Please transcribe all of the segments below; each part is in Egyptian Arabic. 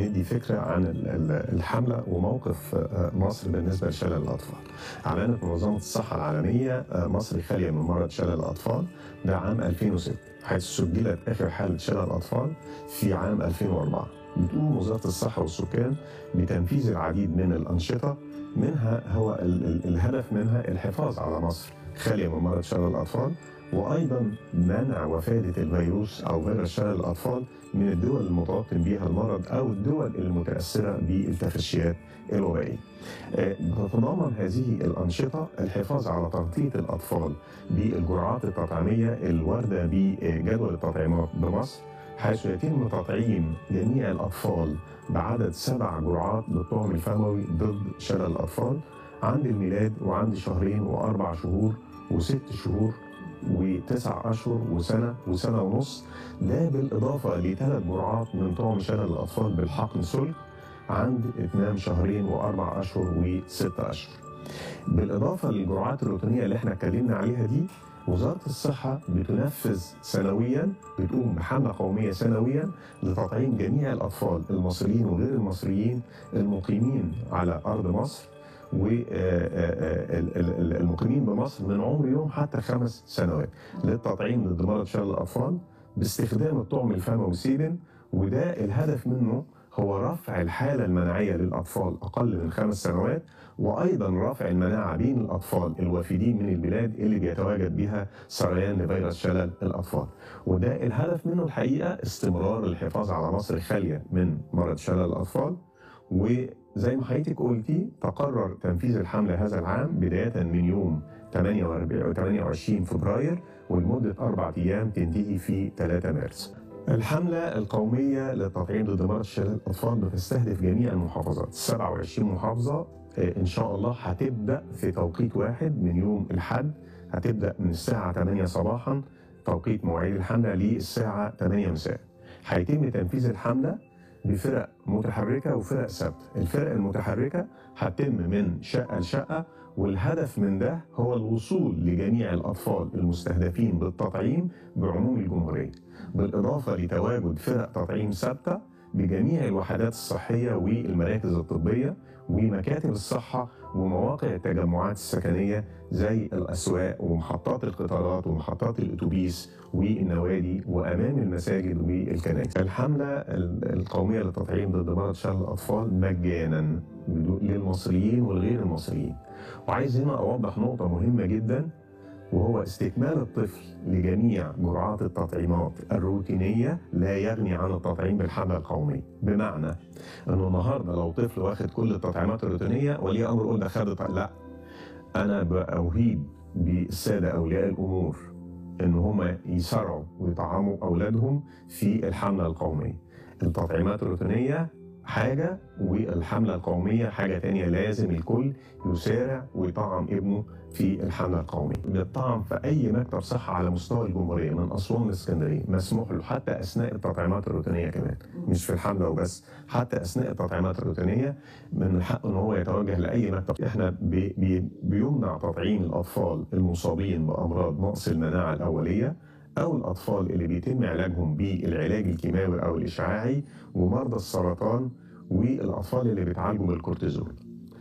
ندي فكره عن ال- ال- الحمله وموقف آه، مصر بالنسبه لشلل الاطفال. اعلنت منظمه الصحه العالميه آه، مصر خاليه من مرض شلل الاطفال ده عام 2006 حيث سجلت اخر حاله شلل الاطفال في عام 2004. بتقوم وزاره الصحه والسكان بتنفيذ العديد من الانشطه منها هو ال- ال- الهدف منها الحفاظ على مصر خاليه من مرض شلل الاطفال وايضا منع وفاده الفيروس او فيروس شلل الاطفال من الدول المتوطن بها المرض او الدول المتاثره بالتفشيات الوبائيه. آه، بتتضمن هذه الانشطه الحفاظ على تغطيه الاطفال بالجرعات التطعيميه الوارده بجدول التطعيمات بمصر حيث يتم تطعيم جميع الاطفال بعدد سبع جرعات للطعم الفموي ضد شلل الاطفال عند الميلاد وعند شهرين واربع شهور وست شهور وتسع اشهر وسنه وسنه ونص ده بالاضافه لثلاث جرعات من طعم شلل الاطفال بالحقن سلك عند اتمام شهرين واربع اشهر وست اشهر. بالاضافه للجرعات الروتينيه اللي احنا اتكلمنا عليها دي وزاره الصحه بتنفذ سنويا بتقوم بحمله قوميه سنويا لتطعيم جميع الاطفال المصريين وغير المصريين المقيمين على ارض مصر والمقيمين بمصر من عمر يوم حتى خمس سنوات للتطعيم ضد مرض شلل الاطفال باستخدام الطعم الفموي سيبن وده الهدف منه هو رفع الحالة المناعية للأطفال أقل من خمس سنوات وأيضا رفع المناعة بين الأطفال الوافدين من البلاد اللي بيتواجد بها سريان لفيروس شلل الأطفال وده الهدف منه الحقيقة استمرار الحفاظ على مصر خالية من مرض شلل الأطفال وزي ما حضرتك قلتي تقرر تنفيذ الحملة هذا العام بداية من يوم 48 28 فبراير ولمدة أربع أيام تنتهي في 3 مارس الحملة القومية للتطعيم ضد مرض شلل الأطفال بتستهدف جميع المحافظات 27 محافظة آه، إن شاء الله هتبدأ في توقيت واحد من يوم الحد هتبدأ من الساعة 8 صباحا توقيت مواعيد الحملة للساعة 8 مساء هيتم تنفيذ الحملة بفرق متحركة وفرق ثابتة الفرق المتحركة هتتم من شقة لشقة والهدف من ده هو الوصول لجميع الأطفال المستهدفين بالتطعيم بعموم الجمهورية بالإضافة لتواجد فرق تطعيم ثابتة بجميع الوحدات الصحية والمراكز الطبية ومكاتب الصحة ومواقع التجمعات السكنية زي الأسواق ومحطات القطارات ومحطات الأتوبيس والنوادي وأمام المساجد والكنائس الحملة ال- القومية للتطعيم ضد مرض شلل الأطفال مجانا بدون- للمصريين والغير المصريين وعايز هنا أوضح نقطة مهمة جدا وهو استكمال الطفل لجميع جرعات التطعيمات الروتينية لا يغني عن التطعيم بالحملة القومية بمعنى انه النهارده لو طفل واخد كل التطعيمات الروتينية ولي امر يقول ده خد التط- لا انا بأوهيب بالسادة اولياء الامور ان هم يسرعوا ويطعموا اولادهم في الحملة القومية التطعيمات الروتينية حاجة والحملة القومية حاجة تانية لازم الكل يسارع ويطعم ابنه في الحملة القومية بيطعم في أي مكتب صحة على مستوى الجمهورية من أسوان لإسكندرية مسموح له حتى أثناء التطعيمات الروتينية كمان مش في الحملة وبس حتى أثناء التطعيمات الروتينية من حقه إن هو يتوجه لأي مكتب إحنا بي بي بيمنع تطعيم الأطفال المصابين بأمراض نقص المناعة الأولية أو الأطفال اللي بيتم علاجهم بالعلاج الكيماوي أو الإشعاعي ومرضى السرطان والأطفال اللي بيتعالجوا بالكورتيزون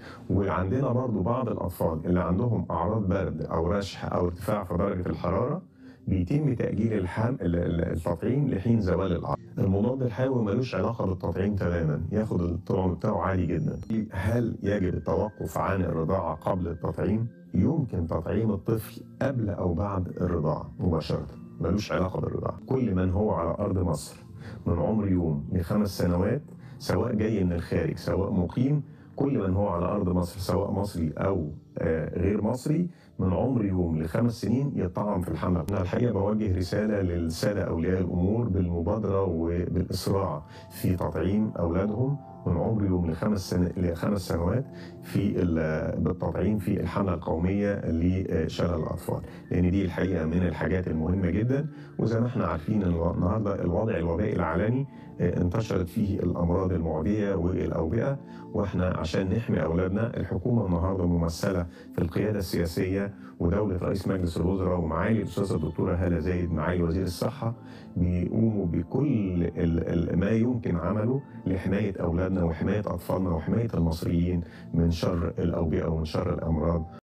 وعندنا برضو بعض الأطفال اللي عندهم أعراض برد أو رشح أو ارتفاع في درجة الحرارة بيتم تأجيل الحم... ال- ال- التطعيم لحين زوال الأعراض المضاد الحيوي ملوش علاقة بالتطعيم تماما ياخد الطعم بتاعه عالي جدا هل يجب التوقف عن الرضاعة قبل التطعيم؟ يمكن تطعيم الطفل قبل أو بعد الرضاعة مباشرة ملوش علاقة بالرضاعة كل من هو على أرض مصر من عمر يوم لخمس سنوات سواء جاي من الخارج سواء مقيم كل من هو على أرض مصر سواء مصري أو آه، غير مصري من عمر يوم لخمس سنين يطعم في الحملة أنا الحقيقة بوجه رسالة للسادة أولياء الأمور بالمبادرة وبالإسراع في تطعيم أولادهم من عمر يوم لخمس سنة لخمس سنوات في ال- بالتطعيم في الحملة القومية لشلل الأطفال لأن دي الحقيقة من الحاجات المهمة جدا وزي ما احنا عارفين إن النهارده الوضع الوبائي العالمي آه، انتشرت فيه الأمراض المعدية والأوبئة واحنا عشان نحمي أولادنا الحكومة النهارده ممثلة المؤسسه في القياده السياسيه ودوله رئيس مجلس الوزراء ومعالي الاستاذه الدكتوره هاله زايد معالي وزير الصحه بيقوموا بكل ال- ال- ما يمكن عمله لحمايه اولادنا وحمايه اطفالنا وحمايه المصريين من شر الاوبئه ومن شر الامراض